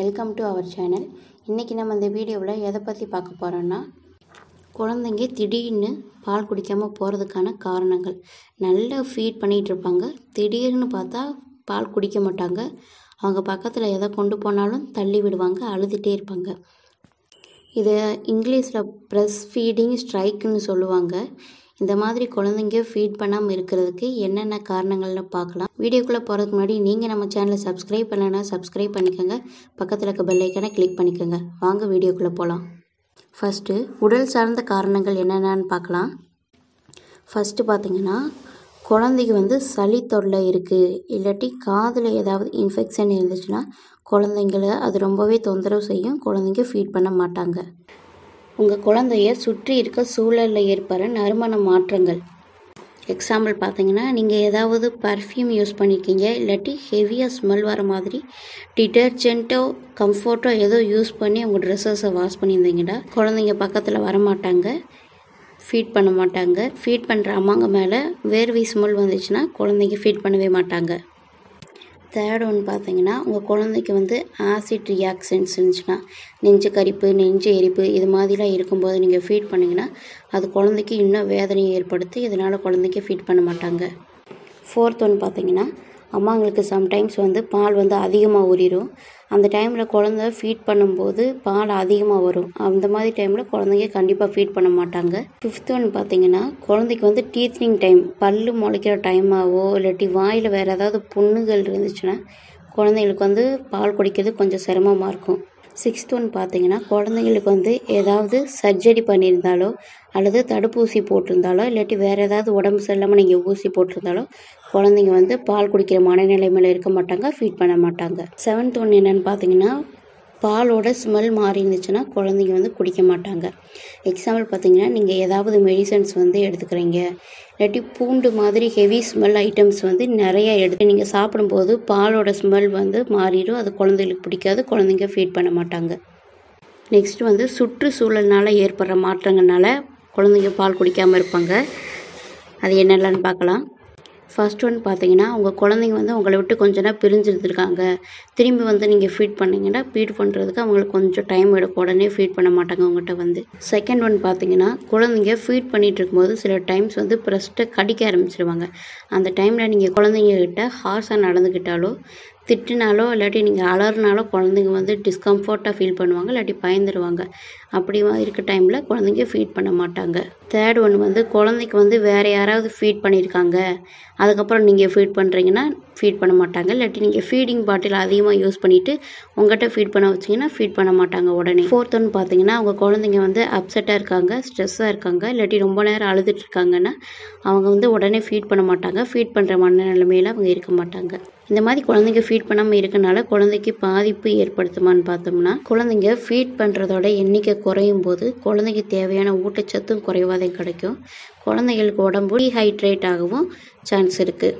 welcome to our channel இன்றைக்கி நம்ம இந்த வீடியோவில் எதை பற்றி பார்க்க போகிறோன்னா குழந்தைங்க திடீர்னு பால் குடிக்காமல் போகிறதுக்கான காரணங்கள் நல்லா ஃபீட் பண்ணிகிட்டு இருப்பாங்க திடீர்னு பார்த்தா பால் குடிக்க மாட்டாங்க அவங்க பக்கத்தில் எதை கொண்டு போனாலும் தள்ளி விடுவாங்க அழுதுகிட்டே இருப்பாங்க இதை இங்கிலீஷில் ப்ரெஸ் ஃபீடிங் ஸ்ட்ரைக்குன்னு சொல்லுவாங்க இந்த மாதிரி குழந்தைங்க ஃபீட் பண்ணாமல் இருக்கிறதுக்கு என்னென்ன காரணங்கள்னு பார்க்கலாம் வீடியோக்குள்ளே போகிறதுக்கு முன்னாடி நீங்கள் நம்ம சேனலை சப்ஸ்கிரைப் பண்ணலைன்னா சப்ஸ்கிரைப் பண்ணிக்கோங்க பக்கத்தில் இருக்க பெல் ஐக்கனை கிளிக் பண்ணிக்கோங்க வாங்க வீடியோக்குள்ளே போகலாம் ஃபஸ்ட்டு உடல் சார்ந்த காரணங்கள் என்னென்னு பார்க்கலாம் ஃபஸ்ட்டு பார்த்தீங்கன்னா குழந்தைக்கு வந்து சளி தொல்லை இருக்குது இல்லாட்டி காதில் ஏதாவது இன்ஃபெக்ஷன் இருந்துச்சுன்னா குழந்தைங்கள அது ரொம்பவே தொந்தரவு செய்யும் குழந்தைங்க ஃபீட் பண்ண மாட்டாங்க உங்கள் குழந்தைய சுற்றி இருக்க சூழலில் ஏற்படுற நறுமண மாற்றங்கள் எக்ஸாம்பிள் பார்த்தீங்கன்னா நீங்கள் ஏதாவது பர்ஃப்யூம் யூஸ் பண்ணியிருக்கீங்க இல்லாட்டி ஹெவியாக ஸ்மெல் வர மாதிரி டிட்டர்ஜென்ட்டோ கம்ஃபர்ட்டோ ஏதோ யூஸ் பண்ணி உங்கள் ட்ரெஸ்ஸஸை வாஷ் பண்ணியிருந்தீங்கன்னா குழந்தைங்க பக்கத்தில் வரமாட்டாங்க ஃபீட் பண்ண மாட்டாங்க ஃபீட் பண்ணுற அம்மாங்க மேலே வேர்வை ஸ்மெல் வந்துச்சுன்னா குழந்தைங்க ஃபீட் பண்ணவே மாட்டாங்க தேர்ட் ஒன் பார்த்தீங்கன்னா உங்கள் குழந்தைக்கு வந்து ஆசிட் ரியாக்ஷன்ஸ் இருந்துச்சுன்னா நெஞ்சு கரிப்பு நெஞ்சு எரிப்பு இது மாதிரிலாம் இருக்கும்போது நீங்கள் ஃபீட் பண்ணிங்கன்னா அது குழந்தைக்கு இன்னும் வேதனையை ஏற்படுத்தி இதனால் குழந்தைக்கு ஃபீட் பண்ண மாட்டாங்க ஃபோர்த் ஒன் பார்த்தீங்கன்னா அம்மாங்களுக்கு சம்டைம்ஸ் வந்து பால் வந்து அதிகமாக ஊறிடும் அந்த டைமில் குழந்த ஃபீட் பண்ணும்போது பால் அதிகமாக வரும் அந்த மாதிரி டைமில் குழந்தைங்க கண்டிப்பாக ஃபீட் பண்ண மாட்டாங்க ஃபிஃப்த் ஒன் பார்த்தீங்கன்னா குழந்தைக்கு வந்து டீத்னிங் டைம் பல்லு முளைக்கிற டைமாவோ இல்லாட்டி வாயில் வேறு ஏதாவது புண்ணுகள் இருந்துச்சுன்னா குழந்தைங்களுக்கு வந்து பால் குடிக்கிறது கொஞ்சம் சிரமமாக இருக்கும் சிக்ஸ்த் ஒன் பார்த்தீங்கன்னா குழந்தைங்களுக்கு வந்து ஏதாவது சர்ஜரி பண்ணியிருந்தாலோ அல்லது தடுப்பூசி போட்டிருந்தாலோ இல்லாட்டி வேறு ஏதாவது உடம்பு சரியில்லாமல் நீங்கள் ஊசி போட்டிருந்தாலோ குழந்தைங்க வந்து பால் குடிக்கிற மனநிலைமையில் இருக்க மாட்டாங்க ஃபீட் பண்ண மாட்டாங்க செவன்த் ஒன் என்னென்னு பார்த்தீங்கன்னா பாலோட ஸ்மெல் மாறி இருந்துச்சுன்னா குழந்தைங்க வந்து குடிக்க மாட்டாங்க எக்ஸாம்பிள் பார்த்தீங்கன்னா நீங்கள் ஏதாவது மெடிசன்ஸ் வந்து எடுத்துக்கிறீங்க இல்லாட்டி பூண்டு மாதிரி ஹெவி ஸ்மெல் ஐட்டம்ஸ் வந்து நிறைய எடுத்து நீங்கள் சாப்பிடும்போது பாலோட ஸ்மெல் வந்து மாறிடும் அது குழந்தைங்களுக்கு பிடிக்காது குழந்தைங்க ஃபீட் பண்ண மாட்டாங்க நெக்ஸ்ட் வந்து சுற்றுச்சூழல்னால் ஏற்படுற மாற்றங்கள்னால குழந்தைங்க பால் குடிக்காமல் இருப்பாங்க அது என்னென்னு பார்க்கலாம் ஃபர்ஸ்ட் ஒன் பார்த்தீங்கன்னா உங்கள் குழந்தைங்க வந்து உங்களை விட்டு கொஞ்ச நேரம் பிரிஞ்சு இருந்திருக்காங்க திரும்பி வந்து நீங்கள் ஃபீட் பண்ணிங்கன்னா ஃபீட் பண்ணுறதுக்கு அவங்களுக்கு கொஞ்சம் டைம் எடுக்கும் உடனே ஃபீட் பண்ண மாட்டாங்க உங்கள்கிட்ட வந்து செகண்ட் ஒன் பார்த்தீங்கன்னா குழந்தைங்க ஃபீட் பண்ணிகிட்டு இருக்கும்போது சில டைம்ஸ் வந்து ப்ரெஸ்ட்டை கடிக்க ஆரம்பிச்சிருவாங்க அந்த டைமில் நீங்கள் குழந்தைங்க கிட்ட ஹார்ஸாக நடந்துக்கிட்டாலோ திட்டினாலோ இல்லாட்டி நீங்கள் அலறினாலோ குழந்தைங்க வந்து டிஸ்கம்ஃபர்ட்டாக ஃபீல் பண்ணுவாங்க இல்லாட்டி பயந்துருவாங்க அப்படி இருக்க டைமில் குழந்தைங்க ஃபீட் பண்ண மாட்டாங்க தேர்ட் ஒன் வந்து குழந்தைக்கு வந்து வேறு யாராவது ஃபீட் பண்ணியிருக்காங்க அதுக்கப்புறம் நீங்கள் ஃபீட் பண்ணுறீங்கன்னா ஃபீட் பண்ண மாட்டாங்க இல்லாட்டி நீங்கள் ஃபீடிங் பாட்டில் அதிகமாக யூஸ் பண்ணிவிட்டு உங்கள்கிட்ட ஃபீட் பண்ண வச்சிங்கன்னா ஃபீட் பண்ண மாட்டாங்க உடனே ஃபோர்த் ஒன் பார்த்தீங்கன்னா அவங்க குழந்தைங்க வந்து அப்செட்டாக இருக்காங்க ஸ்ட்ரெஸ்ஸாக இருக்காங்க இல்லாட்டி ரொம்ப நேரம் அழுதுட்டு இருக்காங்கன்னா அவங்க வந்து உடனே ஃபீட் பண்ண மாட்டாங்க ஃபீட் பண்ணுற மனநிலைமையில் அவங்க இருக்க மாட்டாங்க இந்த மாதிரி குழந்தைங்க ஃபீட் பண்ணாமல் இருக்கனால குழந்தைக்கு பாதிப்பு ஏற்படுத்துமான்னு பார்த்தோம்னா குழந்தைங்க ஃபீட் பண்ணுறதோட எண்ணிக்கை குறையும் போது குழந்தைக்கு தேவையான ஊட்டச்சத்தும் குறைவாதே கிடைக்கும் குழந்தைகளுக்கு உடம்பு டீஹைட்ரேட் ஆகவும் சான்ஸ் இருக்குது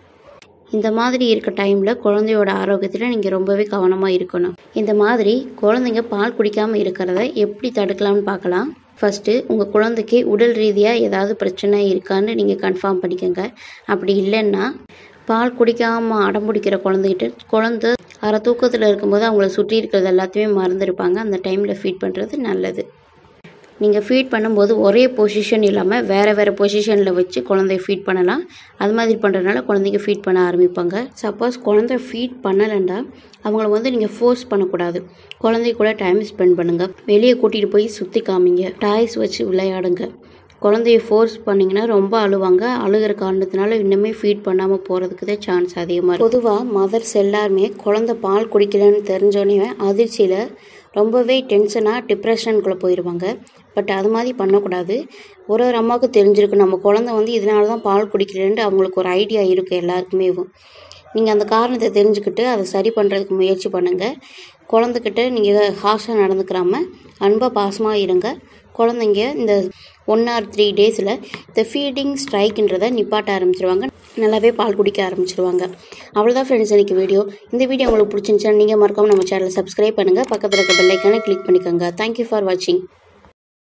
இந்த மாதிரி இருக்க டைமில் குழந்தையோட ஆரோக்கியத்தில் நீங்கள் ரொம்பவே கவனமாக இருக்கணும் இந்த மாதிரி குழந்தைங்க பால் குடிக்காமல் இருக்கிறத எப்படி தடுக்கலாம்னு பார்க்கலாம் ஃபஸ்ட்டு உங்கள் குழந்தைக்கு உடல் ரீதியாக ஏதாவது பிரச்சனை இருக்கான்னு நீங்கள் கன்ஃபார்ம் பண்ணிக்கோங்க அப்படி இல்லைன்னா பால் குடிக்காமல் அடம் பிடிக்கிற குழந்தைகிட்ட குழந்த அரை தூக்கத்தில் இருக்கும்போது அவங்கள சுற்றி இருக்கிறது எல்லாத்தையுமே மறந்துருப்பாங்க அந்த டைமில் ஃபீட் பண்ணுறது நல்லது நீங்கள் ஃபீட் பண்ணும்போது ஒரே பொசிஷன் இல்லாமல் வேறு வேறு பொசிஷனில் வச்சு குழந்தைய ஃபீட் பண்ணலாம் அது மாதிரி பண்ணுறதுனால குழந்தைங்க ஃபீட் பண்ண ஆரம்பிப்பாங்க சப்போஸ் குழந்தை ஃபீட் பண்ணலைண்டா அவங்கள வந்து நீங்கள் ஃபோர்ஸ் பண்ணக்கூடாது குழந்தை கூட டைம் ஸ்பெண்ட் பண்ணுங்கள் வெளியே கூட்டிகிட்டு போய் சுற்றி காமிங்க டாய்ஸ் வச்சு விளையாடுங்க குழந்தைய ஃபோர்ஸ் பண்ணிங்கன்னா ரொம்ப அழுவாங்க அழுகிற காரணத்தினால இன்னுமே ஃபீட் பண்ணாமல் போகிறதுக்கு தான் சான்ஸ் அதிகமாக இருக்கும் பொதுவாக மதர்ஸ் எல்லாருமே குழந்தை பால் குடிக்கலன்னு தெரிஞ்சோடனே அதிர்ச்சியில் ரொம்பவே டென்ஷனாக டிப்ரெஷனுக்குள்ளே போயிடுவாங்க பட் அது மாதிரி பண்ணக்கூடாது ஒரு ஒரு அம்மாவுக்கு தெரிஞ்சிருக்கு நம்ம குழந்தை வந்து இதனால தான் பால் குடிக்கலன்ட்டு அவங்களுக்கு ஒரு ஐடியா இருக்குது எல்லாருக்குமே நீங்கள் அந்த காரணத்தை தெரிஞ்சுக்கிட்டு அதை சரி பண்ணுறதுக்கு முயற்சி பண்ணுங்கள் குழந்தைக்கிட்ட நீங்கள் ஹார்ஷாக நடந்துக்கிறாமல் அன்பாக பாசமாக இருங்க குழந்தைங்க இந்த ஒன் ஆர் த்ரீ டேஸில் இந்த ஃபீடிங் ஸ்ட்ரைக்குன்றதை நிப்பாட்ட ஆரம்பிச்சிருவாங்க நல்லாவே பால் குடிக்க ஆரம்பிச்சிருவாங்க அவ்வளோதான் ஃப்ரெண்ட்ஸ் எனக்கு வீடியோ இந்த வீடியோ உங்களுக்கு பிடிச்சிருந்துச்சுன்னா நீங்கள் மறக்காமல் நம்ம சேனலை சப்ஸ்கிரைப் பண்ணுங்கள் பக்கத்தில் இருக்க பெல்லைக்கான கிளிக் பண்ணிக்கோங்க தேங்க்யூ ஃபார் வாட்சிங்